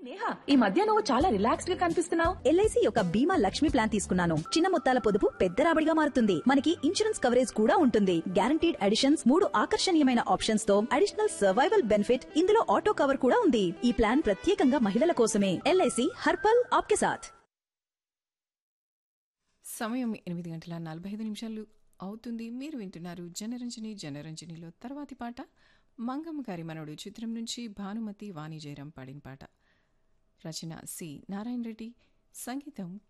నేహా ఈ మధ్య నువ్వు చాలా రిలాక్స్డ్ గా కనిపిస్తున్నావు ఎల్ఐసి యొక్క బీమా లక్ష్మి ప్లాన్ తీసుకున్నాను చిన్న మొత్తాల పొదుపు పెద్ద రాబడిగా మారుతుంది మనకి ఇన్సూరెన్స్ కవరేజ్ కూడా ఉంటుంది గ్యారంటీడ్ అడిషన్స్ మూడు ఆకర్షణీయమైన ఆప్షన్స్ తో అడిషనల్ సర్వైవల్ బెనిఫిట్ ఇందులో ఆటో కవర్ కూడా ఉంది ఈ ప్లాన్ ప్రత్యేకంగా మహిళల కోసమే ఎల్ఐసి హర్పల్ ఆప్కే సాథ్ సమయం ఎనిమిది గంటల నలభై ఐదు నిమిషాలు అవుతుంది మీరు వింటున్నారు జనరంజని జనరంజనిలో తర్వాతి పాట మంగమ్మ గారి మనవడు చిత్రం నుంచి భానుమతి వాణి జయరాం పాడిన పాట రచన సి నారాయణ రెడ్డి సంగీతం